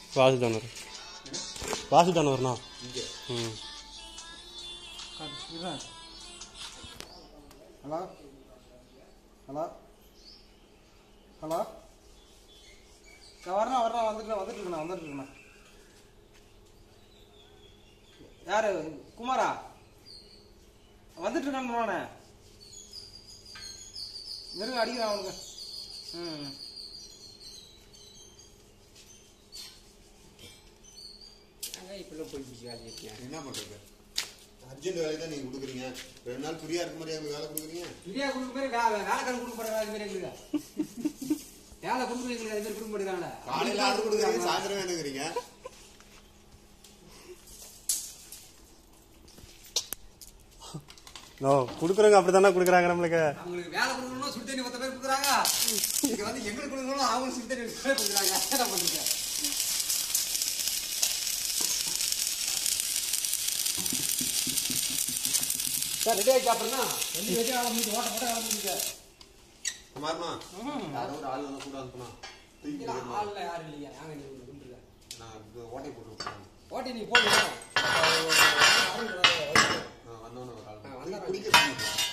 வாசுதானவர் வாசுதானவர்ண்ணா ம் hello hello hello வரணும் வரணும் வந்துட்டு வந்துட்டு இருக்கேண்ணா வந்துட்டு இருக்கேண்ணா யாரு குமாரா வந்துட்டு இருக்கான்னு நானே நெருங்க அடிக்கிறான் அவனுக்கு ம் என்ன பண்றது அர்ஜென்ட் வேலை தான் நீங்க கொடுக்குறீங்க ரெண்டு நாள் ஃப்ரீயா இருக்க மாதிரி வேலை கொடுக்குறீங்க ஃப்ரீயா கொடுக்க மாதிரி வே- வே- வேலைக்காரன் கொடுக்க போற வேலை மாதிரி எங்களுக்கு வேலை கொடுக்க எங்களுக்கு அது மாதிரி கொடுக்க மாட்டேங்கிறாங்களே காலையில ஆர்டர் கொடுக்குறீங்க சாயந்தரம் வேணுங்கிறீங்க நோ கொடுக்குறவங்க அப்படி தானே கொடுக்குறாங்க நம்மளுக்கு அவங்களுக்கு வேலை கொடுக்கணும்னா சுடு தண்ணி பத்த பேர் கொடுக்குறாங்க இங்க வந்து எங்களுக்கு கொடுக்கணும் அவங்களுக்கு சுடு தண்ணி பத்து பேர் கொடுக்குறாங்க என்ன பண்றீங்க சார் ரெடி ஆகி சாப்பிடுறா ரெண்டு வெட்டி ஆள முடிஞ்சு ஓட்ட போட்ட ஆள முடிஞ்சு குமார்மா யாரோ ஒரு ஆள் வந்து கூட அனுப்புனா தூக்கி போடுமா? ஆள்ல யாரும் இல்லையா நாங்க நீங்க கும்பிட்டுருக்க நான் இது ஓட்டை போட்டு விட்டுறேன். ஓட்டி நீ போடுங்க நான் வந்தவன ஒரு ஆள் வந்தா குடிக்க சொல்லிட்டு